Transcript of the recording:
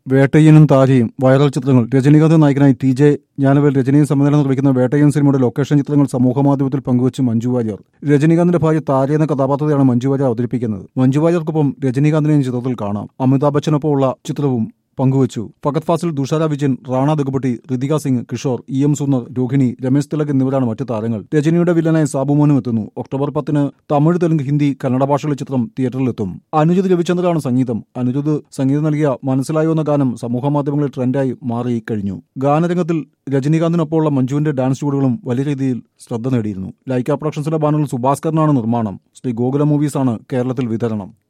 വേട്ടയ്യനും താരയും viral ചിത്രങ്ങൾ രജനീകാന്ത് നായകനായി T J ജ്ഞാനവേൽ രജനിയും സമനില നിർവഹിക്കുന്ന വേട്ടയ്യൻ സിനിമയുടെ ലൊക്കേഷൻ ചിത്രങ്ങൾ സമൂഹമാധ്യമത്തിൽ പങ്കുവച്ച് മഞ്ജു വാര്യർ രജനീകാന്തിന്റെ ഭാര്യ താര എന്ന കഥാപാത്രത്തെയാണ് മഞ്ജു വാര്യർ അവതരിപ്പിക്കുന്നത് മഞ്ജു വാര്യർക്കൊപ്പം രജനീകാന്തിനെയും ചിത്രത്തിൽ കാണാം അമിതാഭ് ബച്ചനൊപ്പമുള്ള ചിത്രവും പങ്കുവച്ചു ഫഗത് ഫാസിൽ ദുഷാര വിജയൻ റാണ ദഗുപട്ടി ഋതിക സിംഗ് കിഷോർ ഇ എം സുന്ദർ രോഹിണി രമേശ് തിലക് എന്നിവരാണ് മറ്റു താരങ്ങൾ രജനിയുടെ വില്ലനായി സാബുമോനും എത്തുന്നു ഒക്ടോബർ പത്തിന് തമിഴ് തെലുങ്ക് ഹിന്ദി കന്നഡ ഭാഷകളിലെ ചിത്രം തിയേറ്ററിലെത്തും അനുജിത് രവിചന്ദ്രാണ് സംഗീതം അനുജിത് സംഗീതം നൽകിയ മനസ്സിലായോ എന്ന ഗാനം സമൂഹമാധ്യമങ്ങളിൽ ട്രെൻഡായി മാറി കഴിഞ്ഞു ഗാനരംഗത്തിൽ രജനീകാന്തിനൊപ്പമുള്ള മഞ്ജുവിന്റെ ഡാൻസ് ചൂടുകളും വലിയ രീതിയിൽ ശ്രദ്ധ നേടിയിരുന്നു ലൈക്ക പ്രൊഡക്ഷൻസിന്റെ ബാനറിൽ സുഭാസ്കറിനാണ് നിർമ്മാണം ശ്രീ ഗോകുല മൂവീസാണ് കേരളത്തിൽ വിതരണം